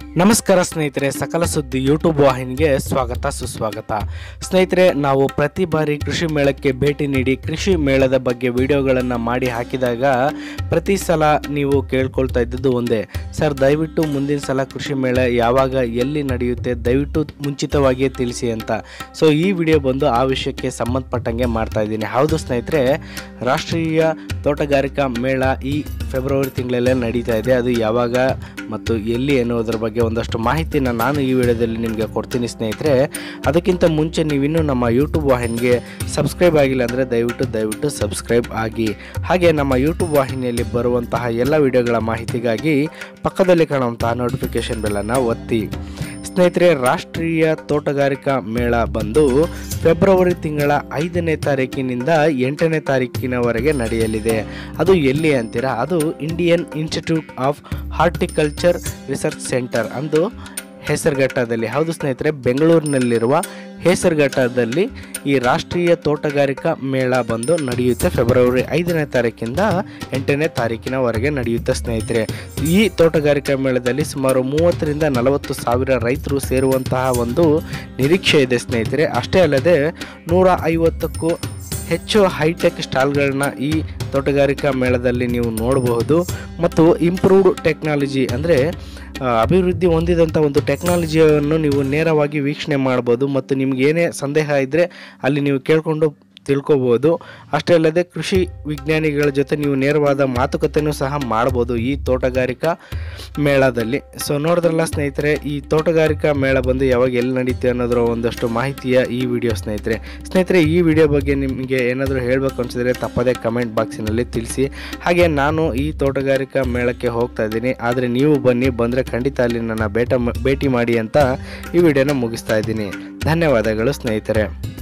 ನಮಸ್ಕಾರ ಸ್ನೇಹಿತರೆ ಸಕಲ ಸುದ್ದಿ ಯೂಟ್ಯೂಬ್ ವಾಹಿನಿಗೆ ಸ್ವಾಗತ ಸುಸ್ವಾಗತ ಸ್ನೇಹಿತರೆ ನಾವು ಪ್ರತಿ ಬಾರಿ ಕೃಷಿ ಮೇಳಕ್ಕೆ ಭೇಟಿ ನೀಡಿ ಕೃಷಿ ಮೇಳದ ಬಗ್ಗೆ ವಿಡಿಯೋಗಳನ್ನು ಮಾಡಿ ಹಾಕಿದಾಗ ಪ್ರತಿ ಸಲ ನೀವು ಕೇಳ್ಕೊಳ್ತಾ ಇದ್ದದ್ದು ಒಂದೇ ಸರ್ ದಯವಿಟ್ಟು ಮುಂದಿನ ಸಲ ಕೃಷಿ ಮೇಳ ಯಾವಾಗ ಎಲ್ಲಿ ನಡೆಯುತ್ತೆ ದಯವಿಟ್ಟು ಮುಂಚಿತವಾಗಿಯೇ ತಿಳಿಸಿ ಅಂತ ಸೊ ಈ ವಿಡಿಯೋ ಬಂದು ಆ ವಿಷಯಕ್ಕೆ ಸಂಬಂಧಪಟ್ಟಂಗೆ ಮಾಡ್ತಾ ಇದ್ದೀನಿ ಹೌದು ಸ್ನೇಹಿತರೆ ರಾಷ್ಟ್ರೀಯ ತೋಟಗಾರಿಕಾ ಮೇಳ ಈ ಫೆಬ್ರವರಿ ತಿಂಗಳಲ್ಲೇ ನಡೀತಾ ಇದೆ ಅದು ಯಾವಾಗ ಮತ್ತು ಎಲ್ಲಿ ಎನ್ನುವುದರ ಬಗ್ಗೆ ಒಂದಷ್ಟು ಮಾಹಿತಿನ ನಾನು ಈ ವಿಡಿಯೋದಲ್ಲಿ ನಿಮಗೆ ಕೊಡ್ತೀನಿ ಸ್ನೇಹಿತರೆ ಅದಕ್ಕಿಂತ ಮುಂಚೆ ನೀವಿನ್ನೂ ನಮ್ಮ ಯೂಟ್ಯೂಬ್ ವಾಹಿನಿಗೆ ಸಬ್ಸ್ಕ್ರೈಬ್ ಆಗಿಲ್ಲ ಅಂದರೆ ದಯವಿಟ್ಟು ದಯವಿಟ್ಟು ಸಬ್ಸ್ಕ್ರೈಬ್ ಆಗಿ ಹಾಗೆ ನಮ್ಮ ಯೂಟ್ಯೂಬ್ ವಾಹಿನಿಯಲ್ಲಿ ಬರುವಂತಹ ಎಲ್ಲ ವಿಡಿಯೋಗಳ ಮಾಹಿತಿಗಾಗಿ ಪಕ್ಕದಲ್ಲಿ ಕಾಣುವಂತಹ ನೋಟಿಫಿಕೇಷನ್ ಬೆಲ್ಲನ್ನು ಒತ್ತಿ ಸ್ನೇಹಿತರೆ ರಾಷ್ಟ್ರೀಯ ತೋಟಗಾರಿಕಾ ಮೇಳ ಬಂದು ಫೆಬ್ರವರಿ ತಿಂಗಳ ಐದನೇ ತಾರೀಕಿನಿಂದ ಎಂಟನೇ ತಾರೀಕಿನವರೆಗೆ ನಡೆಯಲಿದೆ ಅದು ಎಲ್ಲಿ ಅಂತೀರಾ ಅದು Indian institute of horticulture research centre ಅಂದು ಹೆಸರುಘಟ್ಟದಲ್ಲಿ ಹೌದು ಸ್ನೇಹಿತರೆ ಬೆಂಗಳೂರಿನಲ್ಲಿರುವ ಹೆಸರುಘಟ್ಟದಲ್ಲಿ ಈ ರಾಷ್ಟ್ರೀಯ ತೋಟಗಾರಿಕಾ ಮೇಳ ಬಂದು ನಡೆಯುತ್ತೆ ಫೆಬ್ರವರಿ ಐದನೇ ತಾರೀಕಿಂದ ಎಂಟನೇ ತಾರೀಕಿನವರೆಗೆ ನಡೆಯುತ್ತೆ ಸ್ನೇಹಿತರೆ ಈ ತೋಟಗಾರಿಕಾ ಮೇಳದಲ್ಲಿ ಸುಮಾರು ಮೂವತ್ತರಿಂದ ನಲವತ್ತು ಸಾವಿರ ರೈತರು ಸೇರುವಂತಹ ಒಂದು ನಿರೀಕ್ಷೆ ಇದೆ ಸ್ನೇಹಿತರೆ ಅಷ್ಟೇ ಅಲ್ಲದೆ ನೂರ ಐವತ್ತಕ್ಕೂ ಹೆಚ್ಚು ಹೈಟೆಕ್ ಸ್ಟಾಲ್ಗಳನ್ನ ಈ ತೋಟಗಾರಿಕಾ ಮೇಳದಲ್ಲಿ ನೀವು ನೋಡಬಹುದು ಮತ್ತು ಇಂಪ್ರೂವ್ಡ್ ಟೆಕ್ನಾಲಜಿ ಅಂದರೆ ಅಭಿವೃದ್ಧಿ ಹೊಂದಿದಂಥ ಒಂದು ಟೆಕ್ನಾಲಜಿಯನ್ನು ನೀವು ನೇರವಾಗಿ ವೀಕ್ಷಣೆ ಮಾಡ್ಬೋದು ಮತ್ತು ನಿಮ್ಗೆ ಏನೇ ಸಂದೇಹ ಇದ್ದರೆ ಅಲ್ಲಿ ನೀವು ಕೇಳಿಕೊಂಡು ತಿಳ್ಕೊಬೋದು ಅಷ್ಟೇ ಅಲ್ಲದೆ ಕೃಷಿ ವಿಜ್ಞಾನಿಗಳ ಜೊತೆ ನೀವು ನೇರವಾದ ಮಾತುಕತೆಯೂ ಸಹ ಮಾಡ್ಬೋದು ಈ ತೋಟಗಾರಿಕಾ ಮೇಳದಲ್ಲಿ ಸೊ ನೋಡಿದ್ರಲ್ಲ ಸ್ನೇಹಿತರೆ ಈ ತೋಟಗಾರಿಕಾ ಮೇಳ ಬಂದು ಯಾವಾಗ ಎಲ್ಲಿ ನಡೀತೆ ಅನ್ನೋದರ ಒಂದಷ್ಟು ಮಾಹಿತಿಯ ಈ ವಿಡಿಯೋ ಸ್ನೇಹಿತರೆ ಸ್ನೇಹಿತರೆ ಈ ವಿಡಿಯೋ ಬಗ್ಗೆ ನಿಮಗೆ ಏನಾದರೂ ಹೇಳಬೇಕು ಅನಿಸಿದ್ರೆ ತಪ್ಪದೇ ಕಮೆಂಟ್ ಬಾಕ್ಸಿನಲ್ಲಿ ತಿಳಿಸಿ ಹಾಗೆ ನಾನು ಈ ತೋಟಗಾರಿಕಾ ಮೇಳಕ್ಕೆ ಹೋಗ್ತಾ ಇದ್ದೀನಿ ಆದರೆ ನೀವು ಬನ್ನಿ ಬಂದರೆ ಖಂಡಿತ ಅಲ್ಲಿ ನನ್ನ ಬೇಟ ಭೇಟಿ ಮಾಡಿ ಅಂತ ಈ ವಿಡಿಯೋನ ಮುಗಿಸ್ತಾ ಇದ್ದೀನಿ ಧನ್ಯವಾದಗಳು ಸ್ನೇಹಿತರೆ